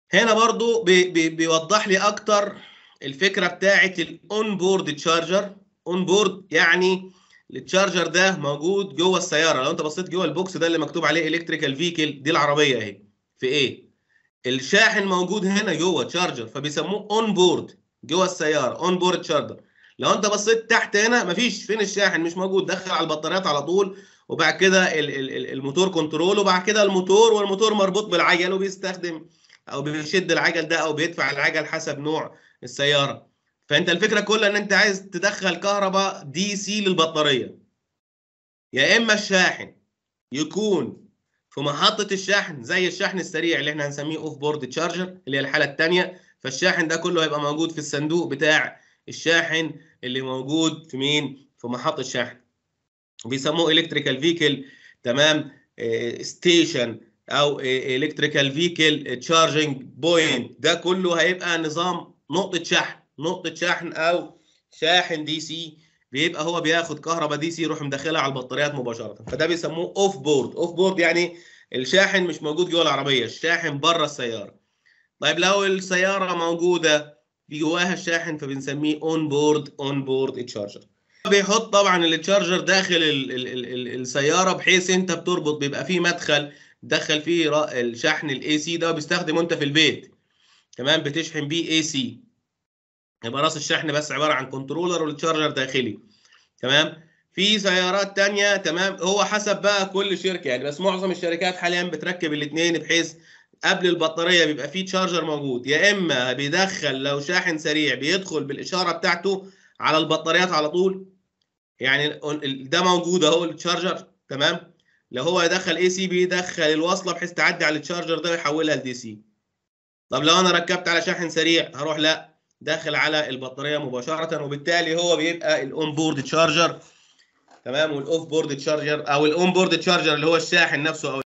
هنا برضو بي بي بيوضح لي اكتر الفكره بتاعه الاون بورد تشارجر اون بورد يعني التشارجر ده موجود جوه السياره لو انت بصيت جوه البوكس ده اللي مكتوب عليه الكتريكال فيكل دي العربيه اهي في ايه الشاحن موجود هنا جوه تشارجر فبيسموه اون بورد جوه السياره اون بورد تشارجر لو انت بصيت تحت هنا مفيش فين الشاحن مش موجود دخل على البطاريات على طول وبعد كده الموتور كنترول وبعد كده الموتور والموتور مربوط بالعجل وبيستخدم او بيشد العجل ده او بيدفع العجل حسب نوع السياره فانت الفكره كلها ان انت عايز تدخل كهرباء دي سي للبطاريه يا اما الشاحن يكون في محطه الشحن زي الشحن السريع اللي احنا هنسميه اوف بورد تشارجر اللي هي الحاله الثانيه فالشاحن ده كله هيبقى موجود في الصندوق بتاع الشاحن اللي موجود في مين في محطه الشحن بيسموه الكتريكال فيكل تمام ستيشن او الكتريكال فيكل تشارجنج بوينت ده كله هيبقى نظام نقطه شحن نقطه شحن او شاحن دي سي بيبقى هو بياخد كهرباء دي سي يروح مدخلها على البطاريات مباشره فده بيسموه اوف بورد اوف بورد يعني الشاحن مش موجود جوه العربيه الشاحن بره السياره طيب لو السياره موجوده جواها الشاحن فبنسميه اون بورد اون بورد تشارجر بيحط طبعا التشارجر داخل ال ال ال ال السياره بحيث انت بتربط بيبقى فيه مدخل تدخل فيه الشحن الاي سي ده بيستخدمه انت في البيت تمام بتشحن بيه اي سي يبقى راس الشحن بس عباره عن كنترولر والتشارجر داخلي تمام في سيارات تانية تمام هو حسب بقى كل شركه يعني بس معظم الشركات حاليا بتركب الاثنين بحيث قبل البطاريه بيبقى فيه تشارجر موجود يا اما بيدخل لو شاحن سريع بيدخل بالاشاره بتاعته على البطاريات على طول يعني ده موجود اهو التشارجر تمام لو هو يدخل اي سي بيدخل الوصله بحيث تعدي على التشارجر ده ويحولها لدي سي طب لو انا ركبت على شاحن سريع هروح لا داخل على البطاريه مباشره وبالتالي هو بيبقى الاون بورد تشارجر تمام والاوف بورد تشارجر او الاون بورد تشارجر اللي هو الشاحن نفسه او